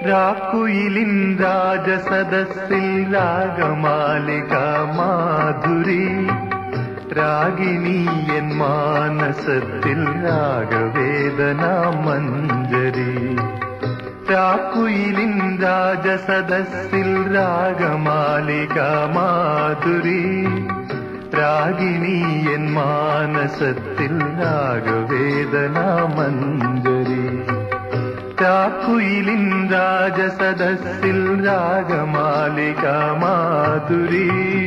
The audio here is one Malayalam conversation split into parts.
രാക്കുയിലിൻ രാജസദസ്സിൽ രാഗമാലിക മാധുരി രാഗിണി എൻ മാനസത്തിൽ രാഗവേദന മഞ്ജരി രാക്കുയിലിൻ രാജസദസ്സിൽ രാഗമാലിക മാധുരി രാഗിണി എൻ മാനസത്തിൽ രാഗവേദന മഞ്ജരി രാക്കുയിലിൻ രാജസദസ്സിൽ രാഗമാലിക മാധുരി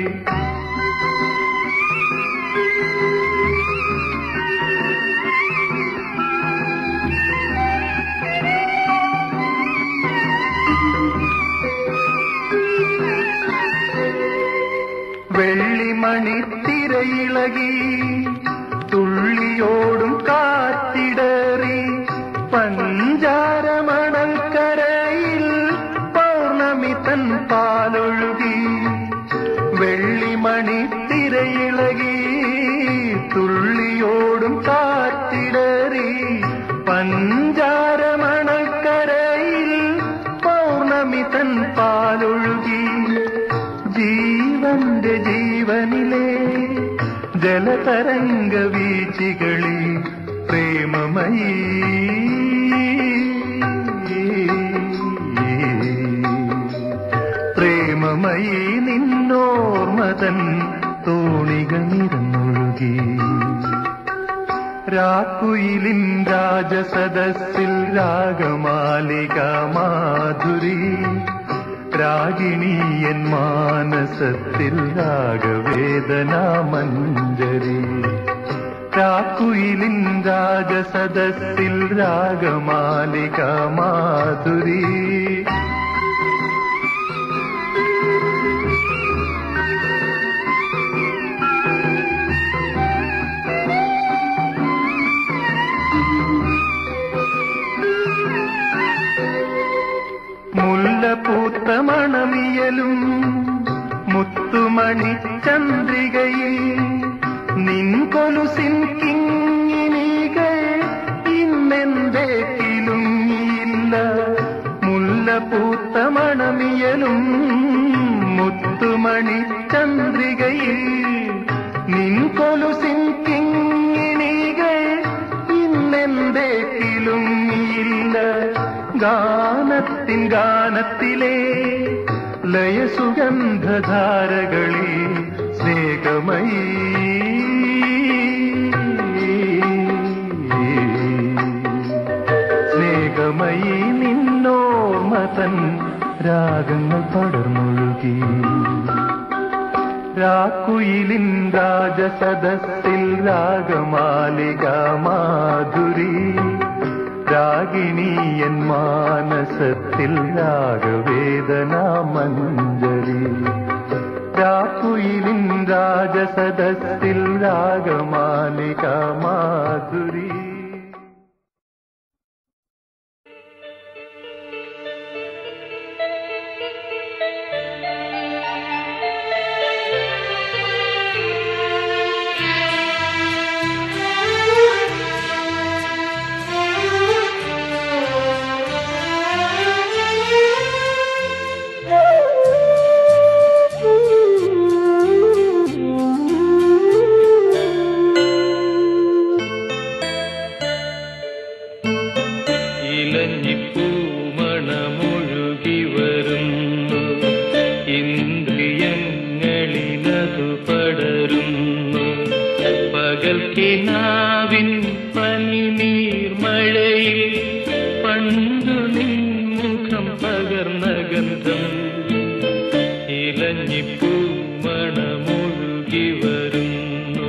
വെള്ളിമണിത്തിരയിളകി തുള്ളിയോടും കാറ്റിടറി പഞ്ചാരമണൽക്കരയിൽ പൗർണമി തൻ പാലൊഴുകി വെള്ളിമണിത്തിരയിളകി തുള്ളിയോടും കാറ്റിടറി പഞ്ചാരമണൽക്കരയിൽ പൗർണമി തൻ പാലൊഴുകി ജീവന്റെ ജീവനിലെ ജലതരംഗ വീച്ചികളിൽ പ്രേമമയീ പ്രേമമയീ നിന്നോർമതൻ തോണികൾ നിറന്നൊഴുകി രാക്കുയിലിൻ രാജസദസ്സിൽ രാഗമാലിക മാധുരി രാഗിണി എൻ മാനസത്തിൽ രാഗവേദന മഞ്ജരി രാക്കുയിലിൻ രാജസദസ്സിൽ രാഗമാലിക മാധുരി മുല്ലപൂത്ത മണമിയലും മുത്തുമണി ചന്ദ്രികയിൽ നിൻ കൊലുസിൻ കിങ്ങിനികൾ ഇന്നെന്തേ കിലുങ്ങിയില്ല മുല്ലപൂത്ത മണമിയലും മുത്തുമണി ചന്ദ്രികയിൽ നിൻ കൊലുസിൻ കിങ്ങിണികൾ ഇന്നെന്തേ കിലുങ്ങിയില്ല ഗാനത്തിൻ ഗാനത്തിലെ ലയസുഗന്ധധാരകളിൽ സ്നേഹമയീ സ്നേഹമയീ നിന്നോർമതൻ രാഗങ്ങൾ പടർന്നൊഴുകി രാക്കുയിലിൻ രാജസദസ്സിൽ രാഗമാലിക മാധുരി രാഗിണി എൻ മാനസത്തിൽ രാഗവേദന മഞ്ജരി രാക്കുയിലിൻ രാജസദസ്സിൽ രാഗമാലിക മാധുരി ഇലഞ്ഞിപ്പൂമണമൊഴുകി വരുന്നു ഇന്ദ്രിയങ്ങളിലതു പടരുന്നു പകൽ കിനാവിൻ പനിനീർമഴയിൽ പണ്ടു നിൻമുഖം പകർന്ന ഗന്ധം ഇലഞ്ഞിപ്പൂമണമൊഴുകി വരുന്നു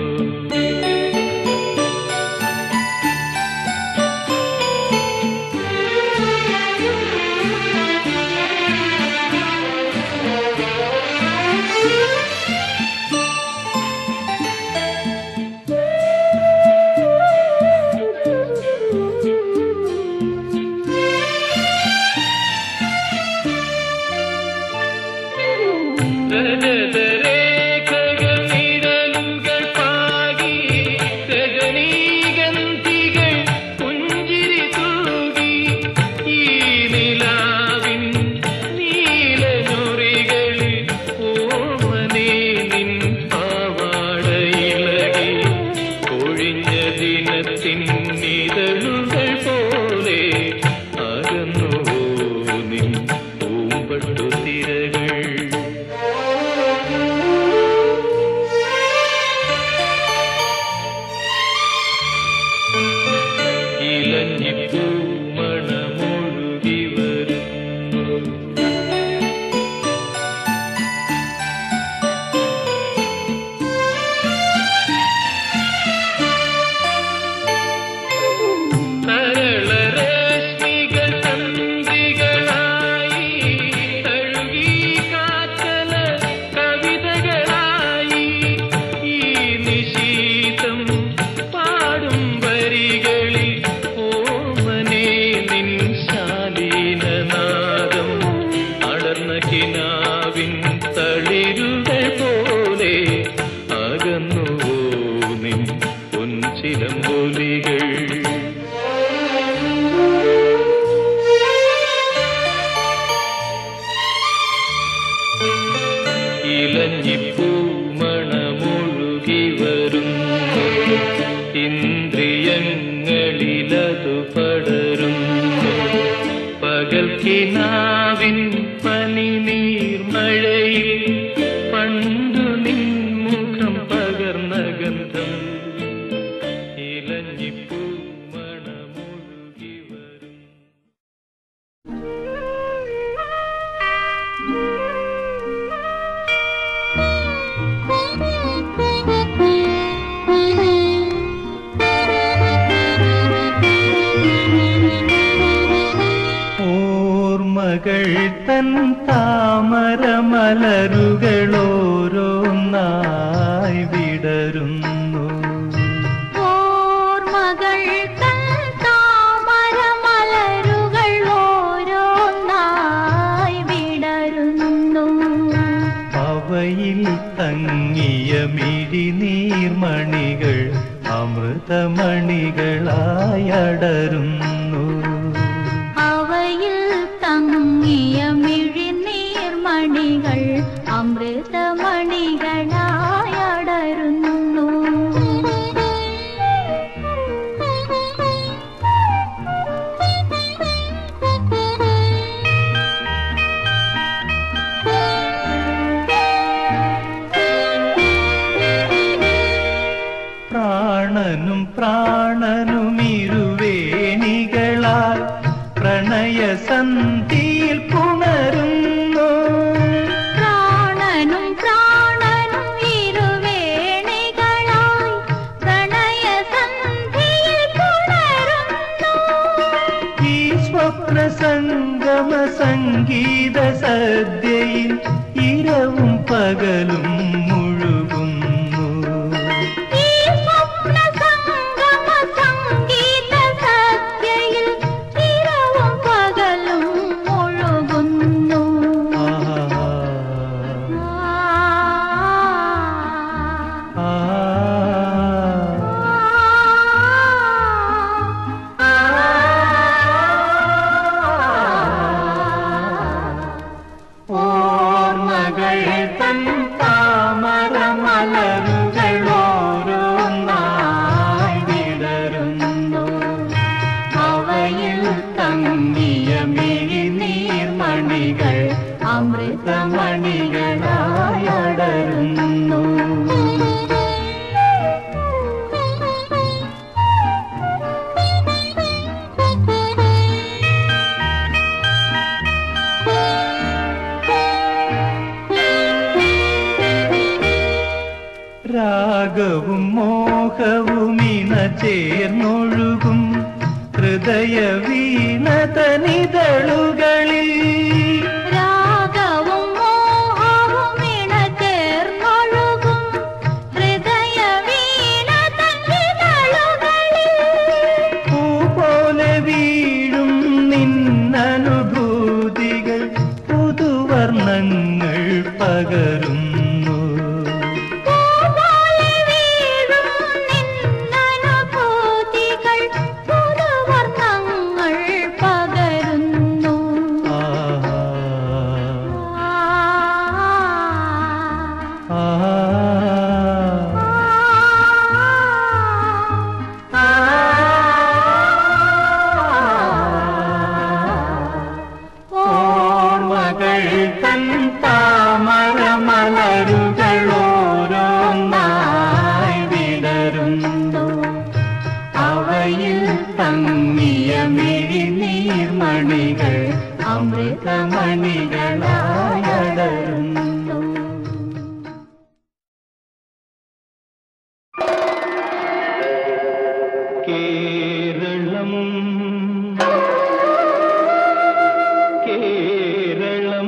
ഇലഞ്ഞിപ്പൂമണമൊഴുകി വരുന്നു ഇന്ദ്രിയങ്ങളിലതു പടരുന്നു പകൽ കിനാവിൻ പനിനീർമഴയിൽ പണ്ടു നിൻമുഖം പകർന്ന ഗന്ധം ഇലഞ്ഞിപ്പൂമണമൊഴുകി വരും ഓർമ്മകൾ തൻ താമരമലരുകളോരോന്നായി വിടരുന്നു ഓർമ്മകൾ തൻ താമരമലരുകൾ ഓരോന്നായി വിടരുന്നു അവയിൽ തങ്ങിയ മിഴിനീർമണികൾ അമൃതമണികളായി അടരുന്നു അവയിൽ തങ്ങിയ മിഴിനീർമണികൾ അമൃതമണികളായി അടരുന്നു പ്രാണനും പ്രാണനും ഇരുവേണികളാൽ പ്രണയസന്ധിയിൽ പുണരുന്നു പ്രാണനും പ്രാണനും ഇരുവേണികളായി പ്രണയസന്ധിയിൽ പുണരുന്നു ഈ സ്വപ്ന സംഗമ സംഗീത സദ്യയിൽ ഇരവും പകലും മുഴുകുന്നു ഈ സ്വപ്ന സംഗമ സംഗീത സദ്യയിൽ ഇരവും പകലും മുഴുകുന്നു ആഹാ. ആ ആ. ഓർമ്മകൾ തൻ താമരമലരുകളോരോന്നായി വിടരുന്നു അവയിൽ തങ്ങിയ മിഴിനീർമണികൾ അമൃതമണികളായി അടരുന്നു രാഗവും മോഹവും ഇണ ചേർന്നൊഴുകും ഹൃദയ വീണതനിതളുകളിൽ രാഗവും മോഹവും ഇണചേർന്നൊഴുകും ഹൃദയ വീണ തന്നിതളുകളിൽ പൂ പോലെ വീഴും നിന്നനുഭൂതികൾ പുതുവർണ്ണങ്ങൾ പകരുന്നു പൂപോലെ വീഴും നിന്നനുഭൂതികൾ പുതുവർണ്ണങ്ങൾ പകരുന്നു ആഹാ. ആ ഓർമ്മകൾ തൻ താമരമലരുകളോരോന്നായി വിടരുന്നു അവയിൽ തങ്ങിയ മിഴിനീർമണികൾ അമൃതമണികളായി അടരുന്നു കേരളം കേരളം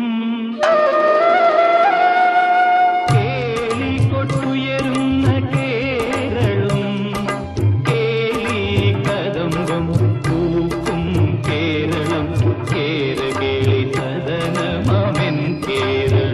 കേളികൊട്ടുയരുന്ന കേരളം കേളി കദംബം പൂക്കും കേരളം കേരകേളി സദനമമെൻ കേരളം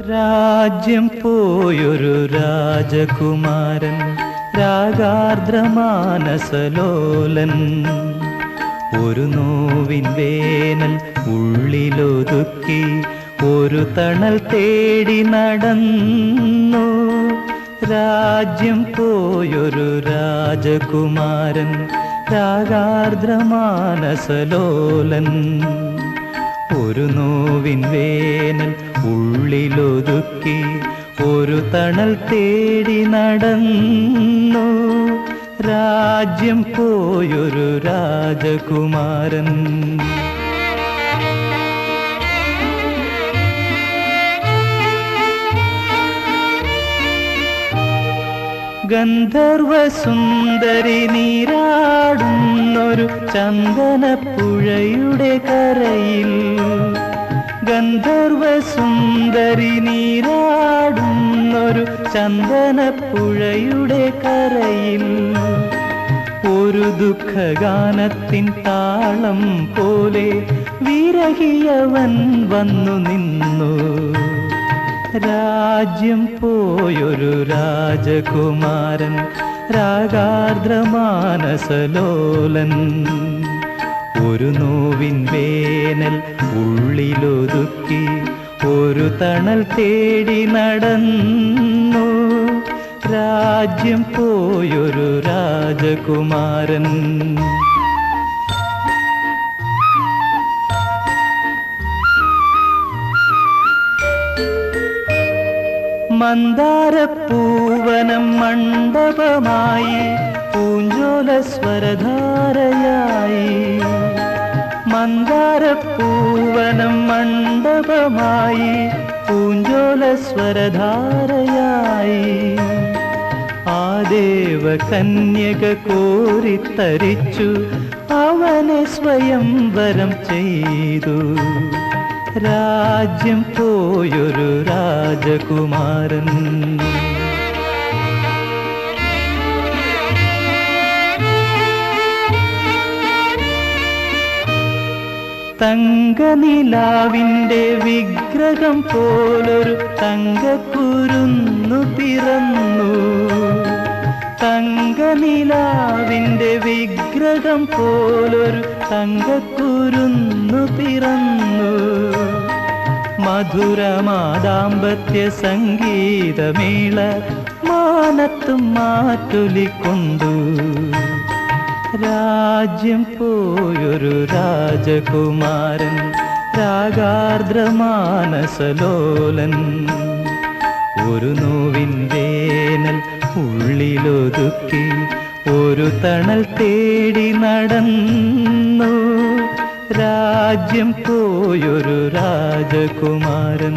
രാജ്യം പോയൊരു രാജകുമാരൻ രാഗാർദ്രമാനസലോലൻ ഒരു നോവിൻ വേനൽ ഉള്ളിലൊതുക്കി ഒരു തണൽ തേടി നടന്നു രാജ്യം പോയൊരു രാജകുമാരൻ രാഗാർദ്രമാനസലോലൻ ഒരു നോവിൻ വേനൽ ഉള്ളിലൊതുക്കി ഒരു തണൽ തേടി നടന്നു രാജ്യം പോയൊരു രാജകുമാരൻ ഗന്ധർവ സുന്ദരി നീരാടുന്നൊരു ചന്ദനപ്പുഴയുടെ കരയിൽ ഗന്ധർവ സുന്ദരി നീരാടുന്നൊരു ചന്ദനപ്പുഴയുടെ കരയിൽ ഒരു ദുഃഖഗാനത്തിൻ താളം പോലെ വിരഹിയവൻ വന്നു നിന്നു രാജ്യം പോയൊരു രാജകുമാരൻ രാഗാർദ്രമാനസലോലൻ ഒരു നോവിൻ വേനൽ ഉള്ളിലൊതുക്കി ഒരു തണൽ തേടി നടന്നു രാജ്യം പോയൊരു രാജകുമാരൻ മന്ദാരപ്പൂവനം മണ്ഡപമായി പൂഞ്ചോല സ്വരധാരയായി മന്ദാരപ്പൂവനം മണ്ഡപമായി പൂഞ്ചോല സ്വരധാരയായി ആ ദേവ കന്യക കോരിത്തരിച്ചു അവനെ സ്വയം വരം ചെയ്തു രാജ്യം പോയൊരു രാജകുമാരൻ തങ്കനിലാവിൻ്റെ വിഗ്രഹം പോലൊരു തങ്കക്കുരുന്നു പിറന്നു തങ്കനിലാവിൻ്റെ വിഗ്രഹം പോലൊരു തങ്കക്കുരുന്നു പിറന്നു മധുരമാദാമ്പത്യ സംഗീതമേള മാനത്തും മാറ്റൊലിക്കൊണ്ടു രാജ്യം പോയൊരു രാജകുമാരൻ രാഗാർദ്രമാനസലോലൻ ഒരു നോവിൻ വേനൽ ഉള്ളിലൊതുക്കി ഒരു തണൽ തേടി നടന്നു രാജ്യം പോയൊരു രാജകുമാരൻ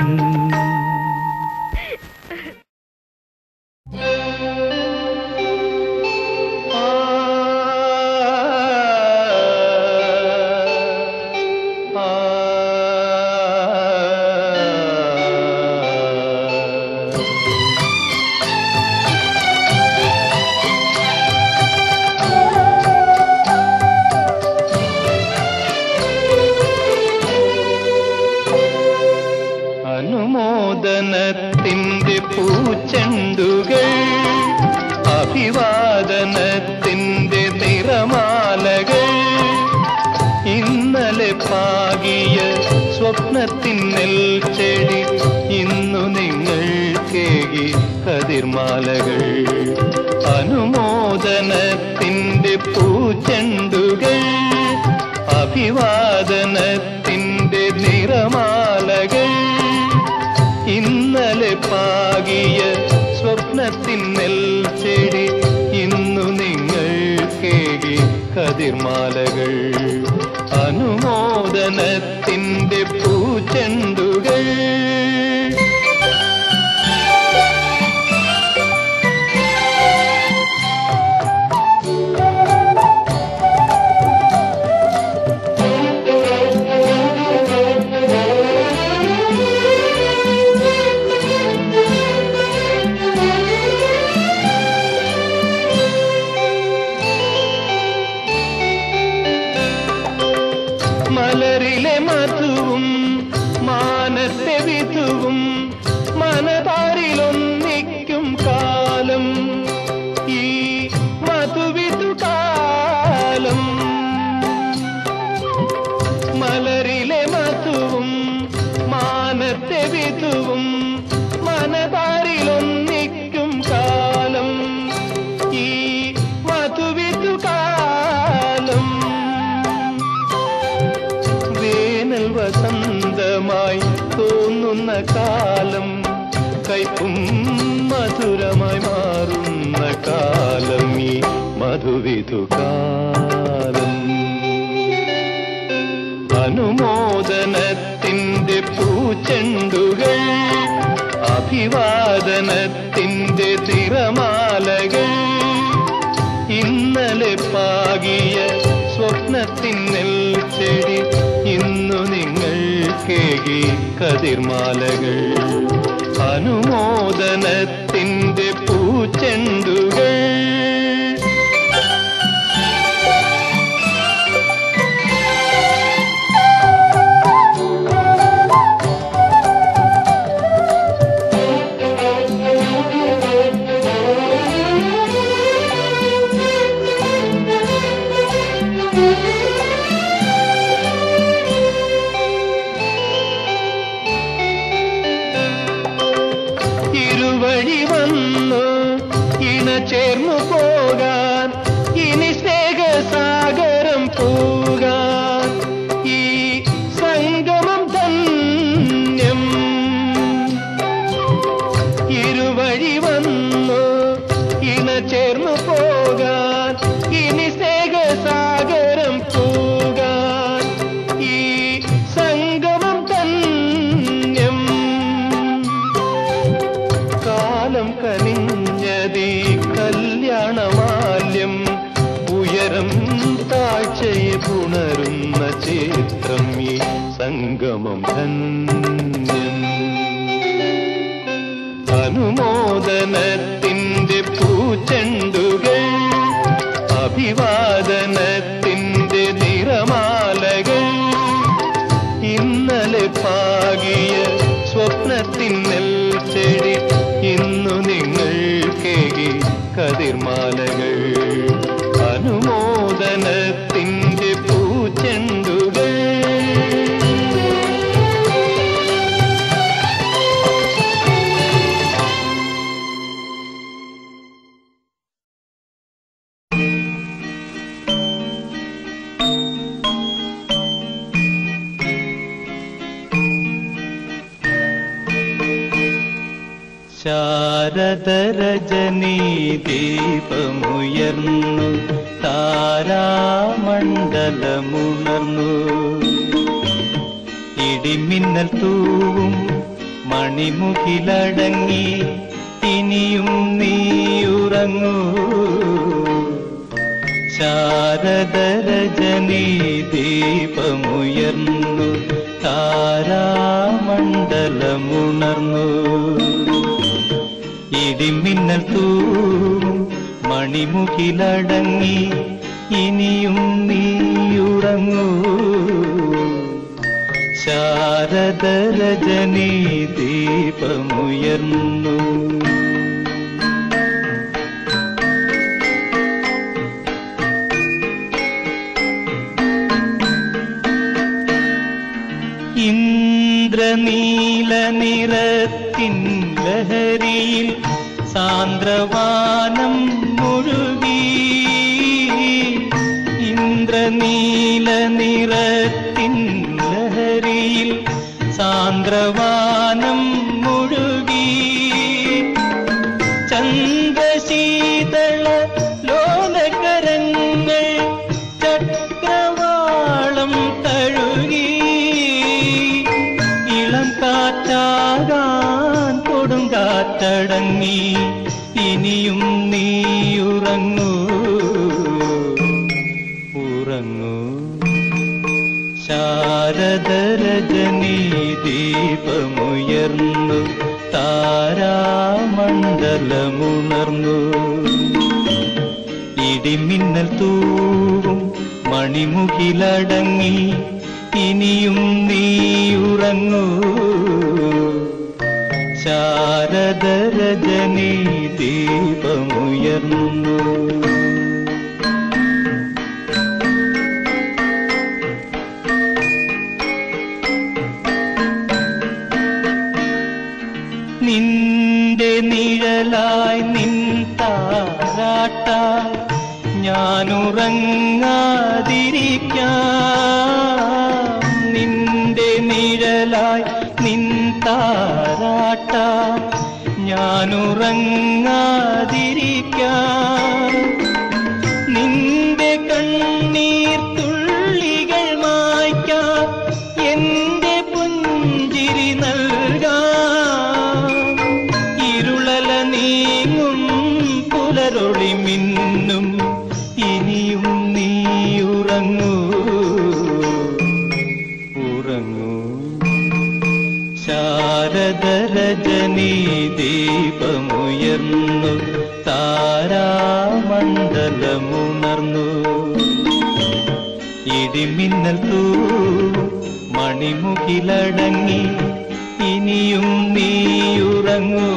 അനുമോദനത്തിൻ്റെ പൂച്ചെണ്ടുകൾ അഭിവാദനത്തിൻ്റെ നിറമാലകൾ ഇന്നലെ പാകിയ സ്വപ്നത്തിൻ നെൽച്ചെടി ഇന്നു നിങ്ങൾ കേകി കതിർമാലകൾ അനുമോദനത്തിൻ്റെ പൂച്ചെണ്ടുകൾ അഭിവാദനത്തിൻ്റെ നിറമാലകൾ ഇന്നലെ പാകിയ സ്വപ്നത്തിൻ നെൽച്ചെടി ഇന്നു നിങ്ങൾ കേകി കതിർമാലകൾ അനുമോദനത്തിൻ്റെ പൂച്ചെണ്ടുകൾ മലരിലെ മധുവും മാന പോകുന്ന കാലം കൈപ്പും മധുരമായി മാറുന്ന കാലം ഈ മധുവിധു കാലം അനുമോദനത്തിന്റെ പൂച്ചെണ്ടുകൾ അഭിവാദനത്തിന്റെ തിരമാലകൾ ഇന്നലെ പാകിയ സ്വപ്നത്തിന്നൽ ചെടി ഇന്നു നിങ്ങൾ കേകി കതിർമാലകൾ അനുമോദനത്തിന്റെ പൂച്ചെണ്ടുകൾ ഇരുവഴി വന്നു ഇണ ചേർന്നു പോകാൻ ഇനി സ്നേഹസാഗരം പോകാൻ ഈ സംഗമം ധന്യം ഇരുവഴി വന്നു ഇണ ചേർന്നു പോകാൻ ഇനി സ്നേഹസാഗരം പോകാൻ ഈ സംഗമം ധന്യം കാലം കനിഞ്ഞതീ കല്യാണമാല്യം ഉയരം താഴ്ചയെ പുണരുന്ന ചിത്രം ഈ സംഗമം ധന്യം അനുമോദനത്തിന്റെ പൂച്ചെണ്ടുകൾ അഭിവാദനത്തിന്റെ നിറമാലകൾ ഇന്നലെ പാകിയ സ്വപ്നത്തിന്നൽ ചെടി ഇന്നു നിങ്ങൾ കേകി കതിർമാലകൾ അനുമോദനത്തിന്റെ പൂച്ചെണ്ടുകൾ ശാരദരജനീ ദീപമുയർന്നു താരാമണ്ഡലമുണർന്നു ഇടിമിന്നൽ തൂവും മണിമുകിലടങ്ങി ഇനിയും നീയുറങ്ങൂ ശാരദരജനീ ദീപമുയർന്നു താരാമണ്ഡലമുണർന്നു ഇടിമിന്നൽ തൂവും മണിമുകിലടങ്ങി ഇനിയും നീയുറങ്ങൂ ശാരദരജനീ ദീപമുയർന്നു ഇന്ദ്രനീല നിറത്തിൻ ലഹരിയിൽ സാന്ദ്രവാനം മുഴുകി ഇന്ദ്രനീല നിറത്തിൻ ലഹരിയിൽ സാന്ദ്രവാനം മുഴുകി ചന്ദ്രശീതള ലോലകരങ്ങൾ ചക്രവാളം തഴുകി ഇളം കാറ്റാകാൻ കൊടുങ്കാറ്റടങ്ങി ഇനിയും നീ ഉറങ്ങൂ ഉറങ്ങൂ ശാരദരജനീ ദീപമുയർന്നു താരാമണ്ഡലമുണർന്നു ഇടിമിന്നൽ തൂവും മണിമുകിലടങ്ങി ഇനിയും നീയുറങ്ങൂ ശാരദരജനീ ദീപമുയർന്നു നിന്റെ നിഴലായി നിൻ താരാട്ടായി ഞാനുറങ്ങാതിരിക്കാം നിന്റെ നിഴലായി നിൻ താരാട്ട ഞാനുറങ്ങാതിരിക്കാം നിന്റെ കണ്ണീർ തുള്ളികൾ മായ്ക്കാം എന്റെ പുഞ്ചിരി നൽകാം ഇരുളല നീങ്ങും പുലരൊളി മിന്നും ഇനിയും നീ ഉറങ്ങൂ ഉറങ്ങൂ ശാരദരജനീ ദീപമുയർന്നു താരാമണ്ഡലമുണർന്നു ഇടിമിന്നൽ തൂ മണിമുകിലടങ്ങി ഇനിയും നീയുറങ്ങൂ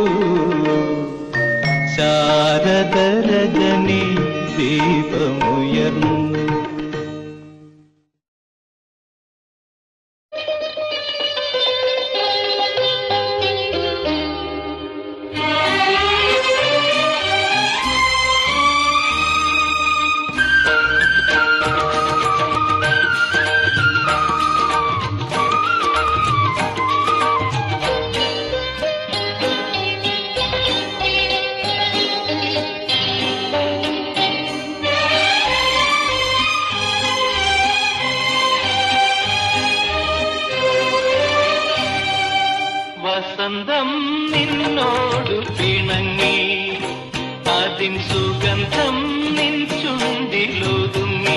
ശാരദരജനീ ദീപമുയർന്നു വസന്തം നിന്നോടു പിണങ്ങി അതിൻ സുഗന്ധം നിൻ ചുണ്ടിലൊതുങ്ങി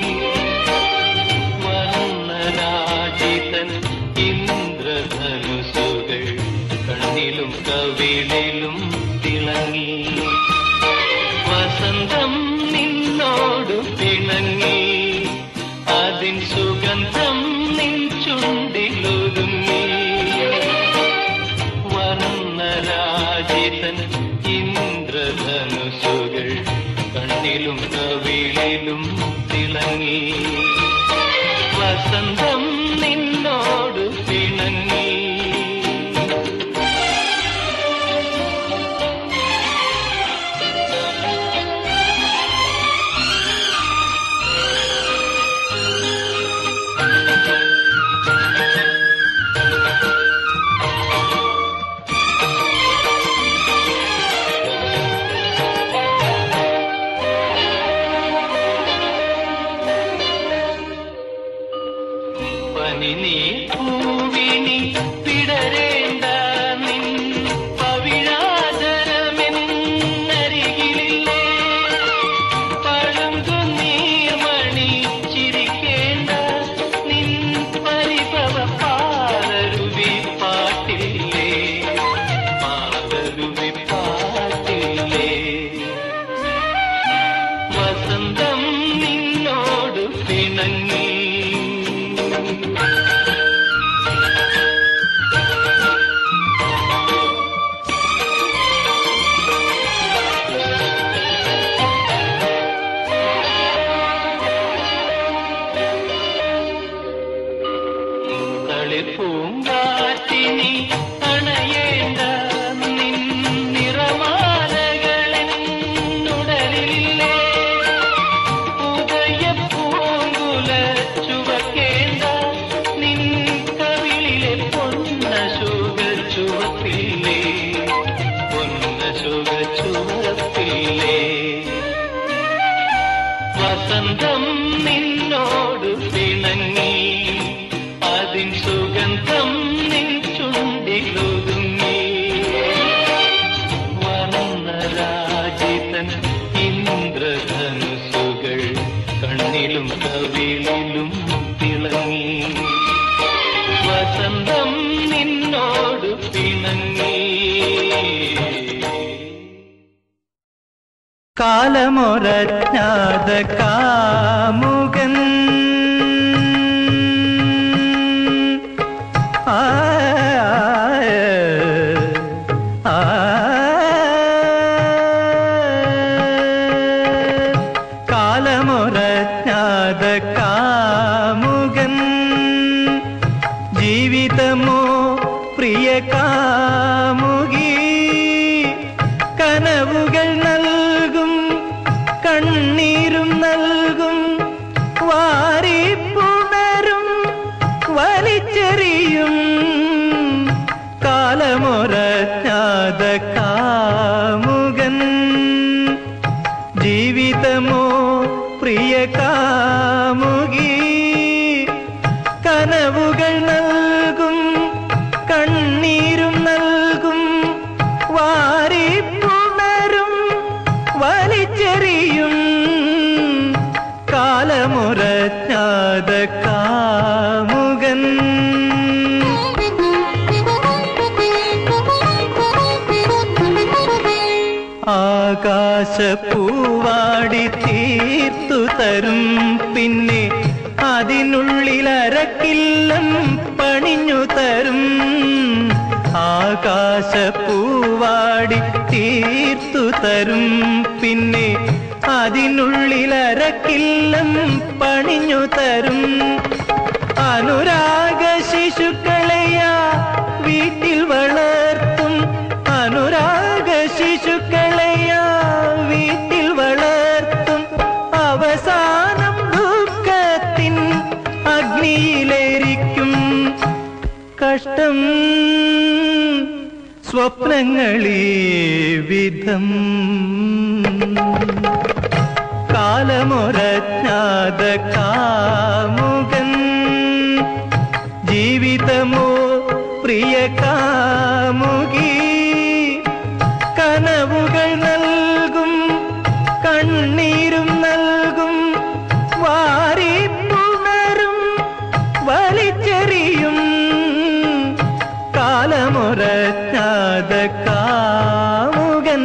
വർണ്ണരാജിതൻ ഇന്ദ്രധനുസുകൾ കണ്ണിലും കവിളിലും തിളങ്ങി വസന്തം നിന്നോടു പിണങ്ങി അതിൻ സുഗന്ധം നിൻ ചുണ്ടിലൊതുങ്ങി വർണ്ണരാജിതൻ ഇന്ദ്രധനുസുകൾ കണ്ണിലും കവിളിലും തിളങ്ങി വസന്തം നിന്നോട് പിണങ്ങി പനി നീ പൂവിനി പിടരേണ്ട നിൻ പവിഴാതരമെന്നരികിലില്ലേ പഴങ്കു നീർമണി ചിരിക്കേണ്ട നിൻ പരിഭവ പാലരുവി പാട്ടില്ലേ പാലരുവി പാട്ടില്ലേ വസന്തം നിന്നോട് പിണങ്ങി തളിപ്പൂങ്കാറ്റിനി അണയേണ്ട നിൻ നിറമാലകളെന്നുടലില്ലേ ഉദയപ്പൂങ്കുല ചുവക്കേണ്ട നിൻ കവിളിലെ പൊന്ന ശോക ചുവപ്പില്ലേ പൊന്ന ശോക ചുവപ്പില്ലേ വസന്തം നിന്നോട് പിണങ്ങി അതിൻ സുഗന്ധം നിൻ ചുണ്ടിലൊതുങ്ങി വർണ്ണരാജിതൻ ഇന്ദ്രധനുസുകൾ കണ്ണിലും കവിളിലും തിളങ്ങി വസന്തം നിന്നോട് പിണങ്ങി കാലമൊരജ്ഞാത കാമുകൻ ആ, ആ, കാലമൊരജ്ഞാത കാമുകൻ ജീവിതമോ പ്രിയ കാമുകി കനവുകൾ നൽകും കണ്ണീരും നൽകും വാരിപ്പുണരും വലിച്ചെറിയും കാലമൊരജ്ഞാത കാമുകൻ ജീവിതമോ പ്രിയ കാമുകി കനവുകൾ നൽകും കണ്ണീരും നൽകും വാരിപ്പുണരും വലിച്ചെറിയും കാലമുറജ്ഞാത കാമുകൻ ആകാശപ്പൂവാടി തീർത്തു തരും പിന്നെ അതിനുള്ളിലരക്കില്ലം പണിഞ്ഞു തരും ആകാശപ്പൂവാടി തീർത്തു തരും പിന്നെ അതിനുള്ളിലരക്കില്ലം പണിഞ്ഞു തരും അനുരാഗ ശിശുക്കളെയാ വീട്ടിൽ വളർത്തും അനുരാഗ ശിശുക്കളെയാ വീട്ടിൽ വളർത്തും അവസാനം ദുഃഖത്തിൻ അഗ്നിയിലേരിക്കും കഷ്ടം സ്വപ്നങ്ങളീ വിധം കാലമൊരജ്ഞാത കാമുകൻ ജീവിതമോ പ്രിയ കാമുകി കനവുകൾ നൽകും കണ്ണീരും നൽകും വാരിപ്പുണരും വലിച്ചെറിയും കാലമൊരജ്ഞാത കാമുകൻ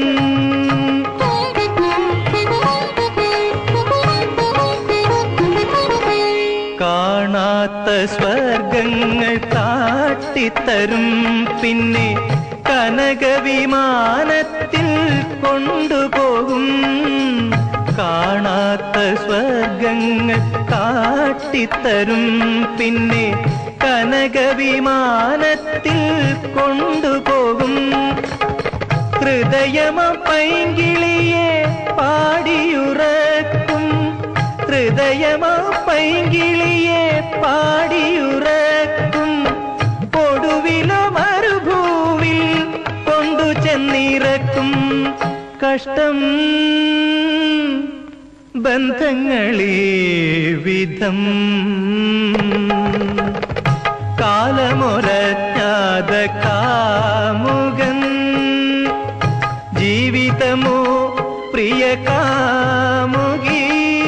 കാണാത്ത സ്വർഗങ്ങൾ കാട്ടിത്തരും പിന്നെ കനകവിമാനത്തിൽ കൊണ്ടുപോകും കാണാത്ത സ്വർഗങ്ങൾ കാട്ടിത്തരും പിന്നെ കനകവിമാനത്തിൽ കൊണ്ടുപോകും ഹൃദയമ പൈങ്കിളിയെ പാടിയുറക്കും ഹൃദയമ പൈങ്കിളിയെ പാടിയുറക്കും ഒടുവിലോ മരുഭൂവിൽ കൊണ്ടു ചെന്നിറക്കും കഷ്ടം ബന്ധങ്ങളീ വിധം കാലമൊരജ്ഞാത കാമുകൻ ജീവിതമോ പ്രിയ കാമുകി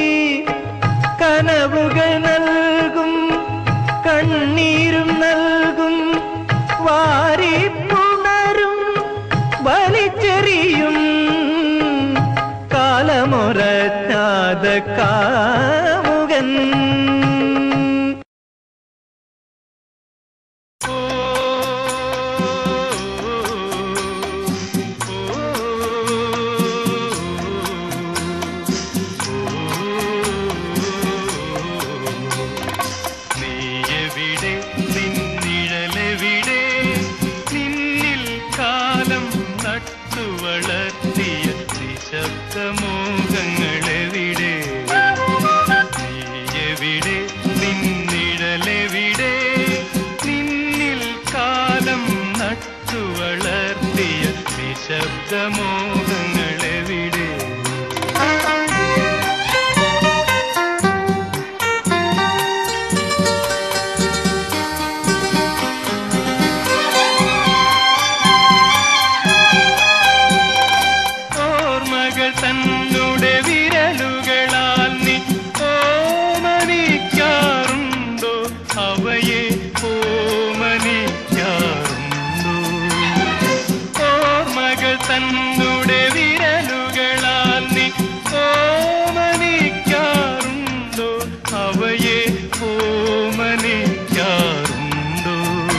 കനവുകൾ നൽകും കണ്ണീരും നൽകും വാരിപ്പുണരും വലിച്ചെറിയും കാലമൊരജ്ഞാത കാമുകൻ നീയെവിടെ നിന്നിഴലെവിടെ നിന്നിൽ കാലം നട്ടുവളർത്തിയ നിശബ്ദമോഹങ്ങളെവിടെ നീയെവിടെ നിന്നിഴലെവിടെ നിന്നിൽ കാലം നട്ടുവളർത്തിയ നിശബ്ദമോഹങ്ങളെവിടെ ഓർമ്മകൾ തന്നുടെ വിരലുകളാൽ നീ ഓമനിക്കാറുണ്ടോ അവയെ ഓമനിക്കാറുണ്ടോ ഓർമ്മകൾ തന്നുടെ വിരലുകളാൽ നീ ഓമനിക്കാറുണ്ടോ അവയെ ഓമനിക്കാറുണ്ടോ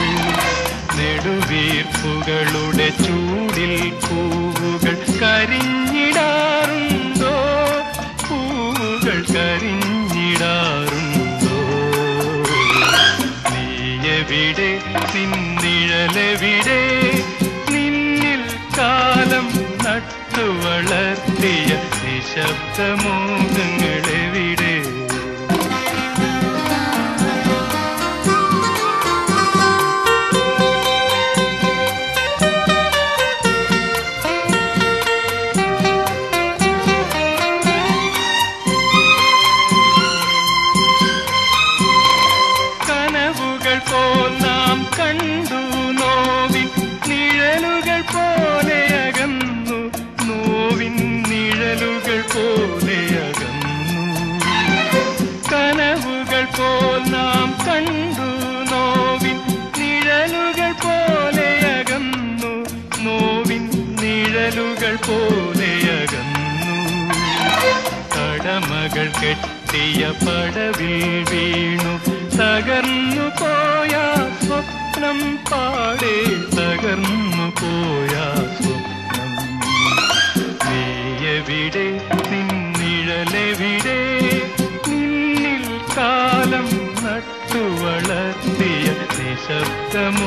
നെടുവീർപ്പുകളുടെ ചൂടിൽ പൂവുകൾ കരിഞ്ഞിടാറുണ്ടോ പൂവുകൾ കരിഞ്ഞിടാറുണ്ടോ നീയെവിടെ നിന്നിഴലെവിടെ നിന്നിൽ കാലം നട്ടുവളർത്തിയ നിശബ്ദമോഹങ്ങളെവിടെ കണ്ടു നോവിൻ നിഴലുകൾ പോലെ അകന്നു നോവിൻ നിഴലുകൾ പോലെ അകന്നു കടമകൾ കെട്ടിയ പടവിൽ വീണു തകർന്നു പോയ സ്വപ്നം പാടെ തകർന്നു പോയ സ്വപ്നം നീയെവിടെ നിന്നിഴലെവിടെ നിന്നിൽ കാലം നട്ടു വളർത്തിയ നിശബ്ദമോ